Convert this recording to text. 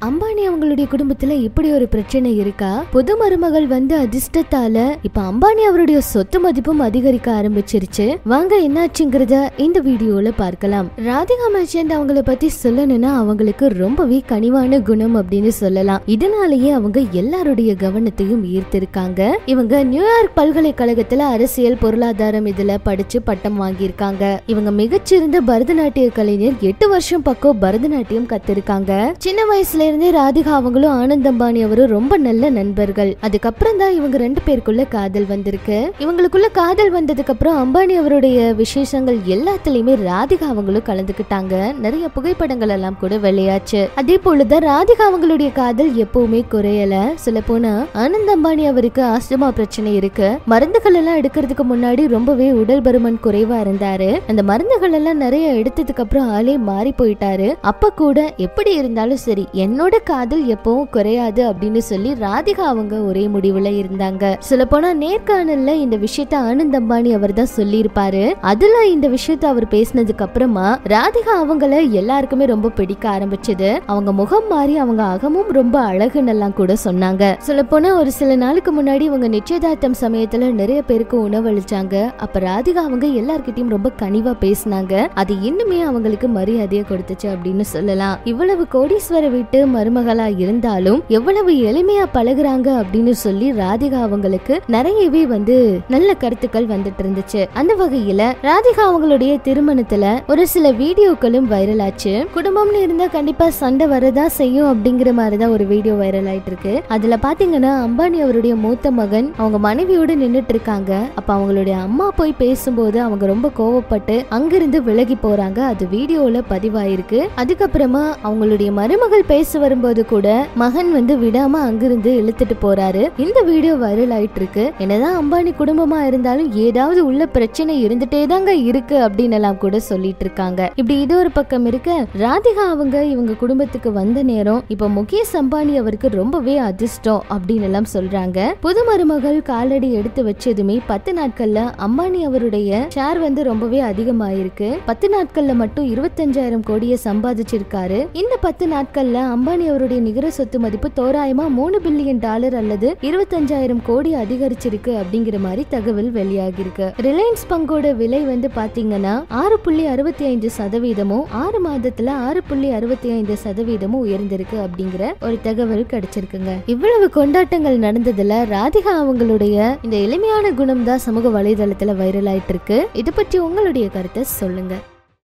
அம்பானி அவங்களுடைய குடும்பத்துல இப்படி ஒரு பிரச்சனை இருக்கா புது மருமகள் வந்து அதிர்ஷ்டத்தால இப்ப அம்பானி அவருடைய சொத்து மதிப்பும் அதிகரிக்க ஆரம்பிச்சிருச்சு வாங்க என்னாச்சுங்கிறத இந்த வீடியோல பார்க்கலாம் ராதிகா மர்ச்சன்ட் அவங்கள பத்தி சொல்லணும்னா அவங்களுக்கு ரொம்பவே கனிவான குணம் அப்படின்னு சொல்லலாம் இதனாலேயே அவங்க எல்லாருடைய கவனத்தையும் ஈர்த்திருக்காங்க இவங்க நியூயார்க் பல்கலைக்கழகத்துல அரசியல் பொருளாதாரம் இதுல படிச்சு பட்டம் வாங்கியிருக்காங்க இவங்க மிகச்சிறந்த பரதநாட்டிய கலைஞர் எட்டு வருஷம் பக்கம் பரதநாட்டியம் கத்திருக்காங்க சின்ன வயசுல இருந்தே ராதிகா அவங்களும் ஆனந்த் அம்பானி அவரும் ரொம்ப நல்ல நண்பர்கள் அதுக்கப்புறம் தான் இவங்க ரெண்டு பேருக்குள்ள காதல் வந்திருக்கு இவங்களுக்குள்ள காதல் வந்ததுக்கு அப்புறம் அம்பானி அவருடைய விசேஷங்கள் எல்லாத்துலயுமே ராதிகா அவங்களும் கலந்துக்கிட்டாங்க நிறைய புகைப்படங்கள் எல்லாம் கூட வெளியாச்சு அதே போலதான் ராதிகா அவங்களுடைய காதல் எப்பவுமே குறையல சொல்ல போனா ஆனந்த் அம்பானி அவருக்கு ஆஸ்துமா பிரச்சனை இருக்கு மருந்துகள் எல்லாம் எடுக்கிறதுக்கு முன்னாடி ரொம்பவே உடல் பருமன் குறைவா இருந்தாரு அந்த மருந்துகள் எல்லாம் நிறைய எடுத்ததுக்கு அப்புறம் ஆளே மாறி போயிட்டாரு அப்ப கூட எப்படி இருந்தாலும் சரி என்னோட காதல் எப்பவும் குறையாது அப்படின்னு சொல்லி ராதிகா அவங்க ஒரே முடிவுல இருந்தாங்க சொல்ல போனா நேர்காணல்ல இந்த விஷயத்த ஆனந்த் அம்பானி அவர் தான் சொல்லியிருப்பாரு அதுல இந்த விஷயத்த அவர் பேசினதுக்கு அப்புறமா ராதிகா அவங்கள எல்லாருக்குமே ரொம்ப பிடிக்க ஆரம்பிச்சது அவங்க முகம் மாறி அவங்க அகமும் ரொம்ப அழகுன்னு எல்லாம் கூட சொன்னாங்க சொல்ல போனா ஒரு சில நாளுக்கு முன்னாடி இவங்க நிச்சயதார்த்தம் சமயத்துல நிறைய பேருக்கு உணவளிச்சாங்க அப்ப ராதிகா அவங்க எல்லார்கிட்டயும் ரொம்ப கனிவா பேசினாங்க அது இன்னுமே அவங்களுக்கு மரியாதையை கொடுத்துச்சு அப்படின்னு சொல்லலாம் இவ்வளவு கோடீஸ்வர வீட்டு மருமகளா இருந்தாலும் எவ்வளவு எளிமையா பழகுறாங்க அப்படின்னு சொல்லி ராதிகா அவங்களுக்கு நிறையவே வந்து நல்ல கருத்துக்கள் வந்துட்டு இருந்துச்சு அந்த வகையில ராதிகா அவங்களுடைய திருமணத்துல ஒரு சில வீடியோக்களும் வைரல் ஆச்சு குடும்பம்னு இருந்தா கண்டிப்பா சண்டை வரதா செய்யும் அப்படிங்கிற மாதிரிதான் ஒரு வீடியோ வைரல் ஆயிட்டு இருக்கு அதுல பாத்தீங்கன்னா அம்பானி அவருடைய மூத்த மகன் அவங்க மனைவியோட நின்னுட்டு இருக்காங்க அப்ப அவங்களுடைய அம்மா போய் பேசும்போது அவங்க ரொம்ப கோவப்பட்டு அங்கிருந்து விலகி போறாங்க அது வீடியோல பதிவாயிருக்கு அதுக்கப்புறமா அவங்களுடைய மருமகள் பேச வரும்போது கூட மகன் வந்து விடாம அங்கிருந்து இழுத்துட்டு போறாரு இந்த வீடியோ வைரல் ஆயிட்டு இருக்கு என்னதான் அம்பானி குடும்பமா இருந்தாலும் ஏதாவது உள்ள பிரச்சனை இருந்துட்டே தாங்க இருக்கு அப்படின்னு எல்லாம் கூட சொல்லிட்டு இருக்காங்க இப்படி இது ஒரு பக்கம் இருக்க ராதிகா அவங்க இவங்க குடும்பத்துக்கு வந்த நேரம் இப்ப முகேஷ் அம்பானி அவருக்கு ரொம்பவே அதிர்ஷ்டம் அப்படின்னு எல்லாம் சொல்றாங்க புது மருமகள் காலடி எடுத்து வச்சதுமே பத்து நாட்கள்ல அம்பானி அவருடைய ஷேர் வந்து ரொம்பவே அதிகமாயிருக்கு பத்து நாட்கள்ல மட்டும் இருபத்தஞ்சாயிரம் கோடியை சம்பாதிச்சிருக்காரு இந்த பத்து நாட்கள்ல அம்பானி அவருடைய நிகர சொத்து மதிப்பு தோராயமா மூணு பில்லியன் டாலர் அல்லது இருபத்தஞ்சாயிரம் கோடி அதிகரிச்சிருக்கு அப்படிங்கிற மாதிரி தகவல் வெளியாகிருக்கு ரிலையன்ஸ் பங்கோட விலை வந்து பாத்தீங்கன்னா ஆறு புள்ளி அறுபத்தி ஐந்து சதவீதமும் ஆறு மாதத்துல ஆறு புள்ளி அறுபத்தி ஐந்து சதவீதமும் உயர்ந்திருக்கு அப்படிங்கிற ஒரு தகவல் கிடைச்சிருக்குங்க இவ்வளவு கொண்டாட்டங்கள் நடந்ததுல ராதிகா அவங்களுடைய இந்த எளிமையான குணம் தான் சமூக வலைதளத்துல வைரல் ஆயிட்டு இருக்கு இது பற்றி உங்களுடைய கருத்தை சொல்லுங்க